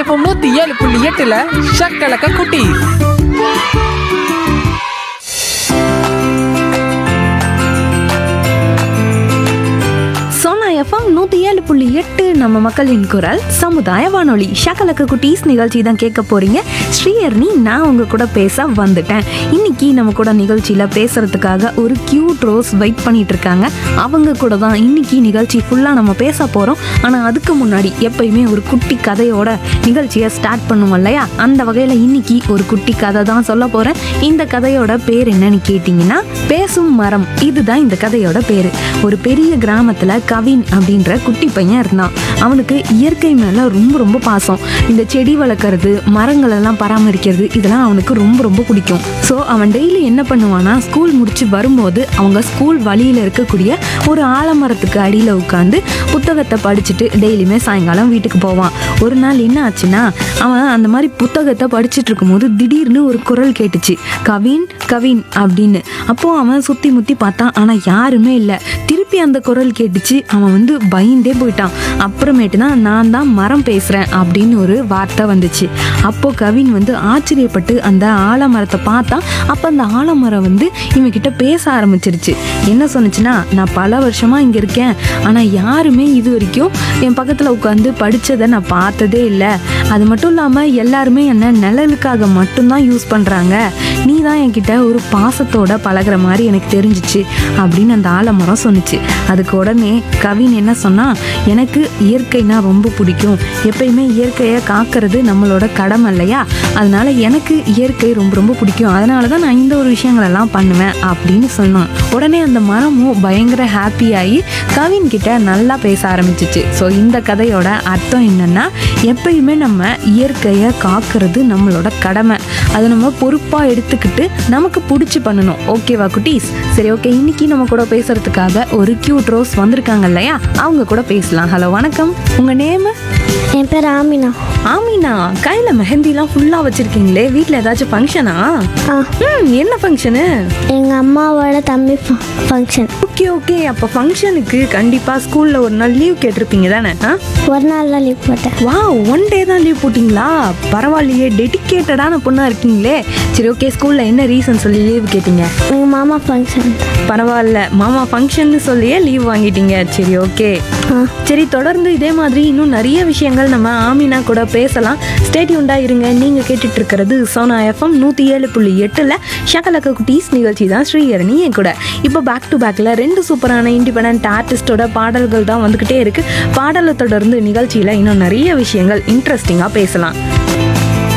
FM நூத்தி ஏழு புள்ளி எட்டுல ஷக்கலக்க குட்டி சோனா எஃப்எம் நூற்றி ஏழு புள்ளி எட்டு நம்ம மக்களின் குரல் சமுதாய வானொலி ஷக்கலக்கு குட்டீஸ் நிகழ்ச்சி தான் கேட்க போறீங்க ஸ்ரீயர்னி நான் உங்க கூட பேச வந்துட்டேன் இன்னைக்கு நம்ம கூட நிகழ்ச்சியில் பேசுறதுக்காக ஒரு கியூட் ரோஸ் வெயிட் பண்ணிட்டு இருக்காங்க அவங்க கூட தான் இன்னைக்கு நிகழ்ச்சி ஃபுல்லாக நம்ம பேச போகிறோம் ஆனால் அதுக்கு முன்னாடி எப்பயுமே ஒரு குட்டி கதையோட நிகழ்ச்சியை ஸ்டார்ட் பண்ணுவோம் இல்லையா அந்த வகையில் இன்னைக்கு ஒரு குட்டி கதை தான் சொல்ல போகிறேன் இந்த கதையோட பேர் என்னன்னு கேட்டிங்கன்னா பேசும் மரம் இதுதான் இந்த கதையோட பேர் ஒரு பெரிய கிராமத்தில் கவின் அப்படின்ற குட்டி பையன் இருந்தான் அவனுக்கு இயற்கை மேலே ரொம்ப ரொம்ப பாசம் இந்த செடி வளர்க்குறது மரங்கள் எல்லாம் பராமரிக்கிறது இதெல்லாம் அவனுக்கு ரொம்ப ரொம்ப பிடிக்கும் ஸோ அவன் டெய்லி என்ன பண்ணுவானா ஸ்கூல் முடிச்சு வரும்போது அவங்க ஸ்கூல் வழியில் இருக்கக்கூடிய ஒரு ஆலமரத்துக்கு அடியில் உட்காந்து புத்தகத்தை படிச்சுட்டு டெய்லியுமே சாயங்காலம் வீட்டுக்கு போவான் ஒரு நாள் என்ன ஆச்சுன்னா அவன் அந்த மாதிரி புத்தகத்தை படிச்சுட்டு இருக்கும்போது திடீர்னு ஒரு குரல் கேட்டுச்சு கவின் கவின் அப்படின்னு அப்போ அவன் சுத்தி முத்தி பார்த்தான் ஆனா யாருமே இல்லை திருப்பி அந்த குரல் கேட்டுச்சு அவன் வந்து பயந்தே போயிட்டான் அப்புறமேட்டு தான் நான் தான் மரம் பேசுறேன் அப்படின்னு ஒரு வார்த்தை வந்துச்சு அப்போ கவின் வந்து ஆச்சரியப்பட்டு அந்த ஆலமரத்தை பார்த்தான் அப்போ அந்த ஆலமரம் வந்து இவன் கிட்ட பேச ஆரம்பிச்சிருச்சு என்ன சொன்னுச்சுன்னா நான் பல வருஷமா இங்க இருக்கேன் ஆனா யாருமே இது வரைக்கும் என் பக்கத்துல உட்காந்து படிச்சதை நான் பார்த்ததே இல்லை அது மட்டும் இல்லாம எல்லாருமே என்ன நிழலுக்காக மட்டும்தான் யூஸ் பண்றாங்க நீ தான் என்கிட்ட ஒரு பாசத்தோட பழகுற மாதிரி எனக்கு தெரிஞ்சிச்சு அப்படின்னு அந்த ஆலமரம் சொன்னுச்சு அதுக்கு உடனே கவின் என்ன சொன்னா எனக்கு இயற்கைனா ரொம்ப பிடிக்கும் எப்பயுமே இயற்கையை காக்கிறது நம்மளோட கடமை இல்லையா அதனால எனக்கு இயற்கை ரொம்ப ரொம்ப பிடிக்கும் அதனால தான் நான் இந்த ஒரு விஷயங்கள் எல்லாம் பண்ணுவேன் அப்படின்னு சொன்னான் உடனே அந்த மரமும் பயங்கர ஹாப்பி ஆகி கவின் கிட்ட நல்லா பேச ஆரம்பிச்சிச்சு ஸோ இந்த கதையோட அர்த்தம் என்னன்னா எப்பயுமே நம்ம இயற்கையை காக்கிறது நம்மளோட கடமை அதை நம்ம பொறுப்பாக எடுத்துக்கிட்டு நமக்கு பிடிச்சி பண்ணணும் ஓகேவா குட்டீஸ் சரி ஓகே இன்னைக்கு நம்ம கூட பேசுறதுக்காக ஒரு கியூட் ரோஸ் வந்திருக்காங்க இல்லையா அவங்க கூட பேசலாம் ஹலோ வணக்கம் உங்க நேம் என் பேர் ஆமினா ஆமினா கையில மெஹந்திலாம் ஃபுல்லா வச்சிருக்கீங்களே வீட்ல ஏதாச்சும் ஃபங்க்ஷனா ஆ ம் என்ன ஃபங்க்ஷனு எங்கள் அம்மாவோட தம்பி ஃபங்க்ஷன் ஓகே ஓகே அப்போ ஃபங்க்ஷனுக்கு கண்டிப்பா ஸ்கூல்ல ஒரு நாள் லீவ் கேட்டிருப்பீங்க தானே ஆ ஒரு நாள் தான் லீவ் போட்டேன் வா ஒன் டே தான் லீவ் போட்டிங்களா பரவாயில்லையே டெடிக்கேட்டடான பொண்ணா இருக்கீங்களே சரி ஓகே ஸ்கூல்ல என்ன ரீசன் சொல்லி லீவ் கேட்டீங்க எங்கள் மாமா ஃபங்க்ஷன் பரவாயில்ல மாமா ஃபங்க்ஷன் சொல்லியே லீவ் வாங்கிட்டீங்க சரி ஓகே ஆ சரி தொடர்ந்து இதே மாதிரி இன்னும் நிறைய விஷயங்கள் நம்ம ஆமினா கூட பேசலாம் ஸ்டேட்யூண்டா இருங்க நீங்க கேட்டுட்டு இருக்கிறது சோனா எஃப்எம் நூத்தி ஏழு புள்ளி எட்டுல ஷகலக்க குட்டீஸ் நிகழ்ச்சி தான் ஸ்ரீஹரணி என் கூட இப்போ பேக் டு பேக்ல ரெண்டு சூப்பரான இண்டிபெண்ட் ஆர்டிஸ்டோட பாடல்கள் தான் வந்துகிட்டே இருக்கு பாடலை தொடர்ந்து நிகழ்ச்சியில இன்னும் நிறைய விஷயங்கள் இன்ட்ரெஸ்டிங்கா பேசலாம்